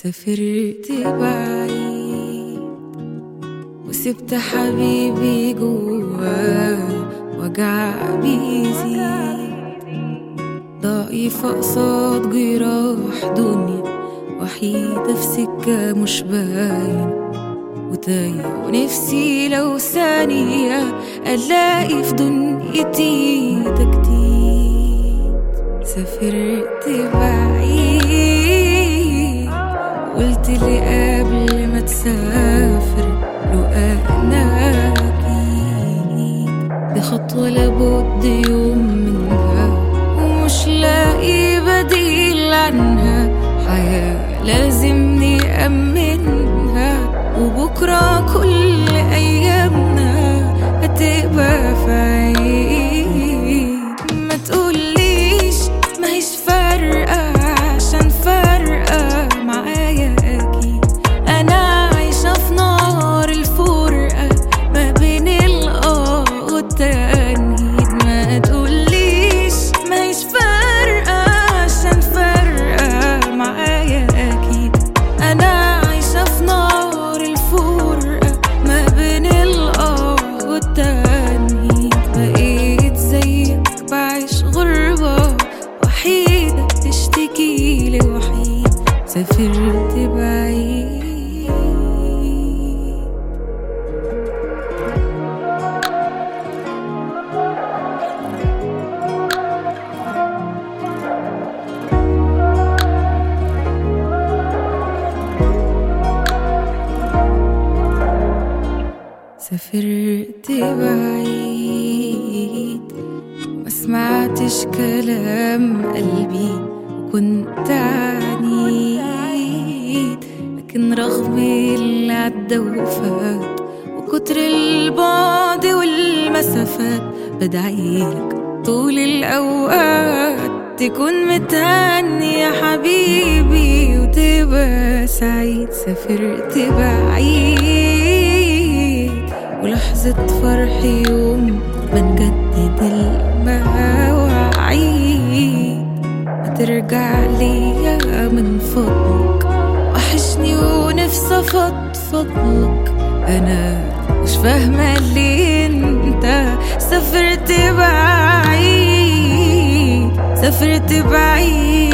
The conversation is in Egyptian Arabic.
سافرت بعيد وسبت حبيبي جواه وجع بيزيد ضعيفة قصاد جراح دنيا وحيدة في سكة مش باين وتايه ونفسي لو ثانية ألاقي في دنيتي تجديد سافرت بعيد قلت لي قبل ما تسافر لو أنا أكيد دي خطوة لابد يوم منها ومش لاقي بديل عنها حياة لازم نأمنها وبكرة كل أيامنا هتبقى في عيد ما تقوليش ما هيش فارقة عشان فارقة معايا أكيد أنا عايشة في نار الفرقة ما بين الآه والتأنيد ما تقوليش ما هيش فارقة عشان فارقة معايا أكيد أنا عايشة في نار الفرقة ما بين الآه والتأنيد بقيت زيك بعيش غربة وحيدة تشتكي لي وحيد سافرت بعيد سافرت بعيد ما سمعتش كلام قلبي وكنت عنيد لكن رغم اللي عدى وفات وكتر البعد والمسافات بدعيلك طول الأوقات تكون متهني يا حبيبي وتبقى سعيد سافرت بعيد ولحظة فرح يوم بنجدد المواعيد ما ترجع ليا من فضلك وحشني ونفسي افضفض لك انا مش فاهمة ليه انت سافرت بعيد سافرت بعيد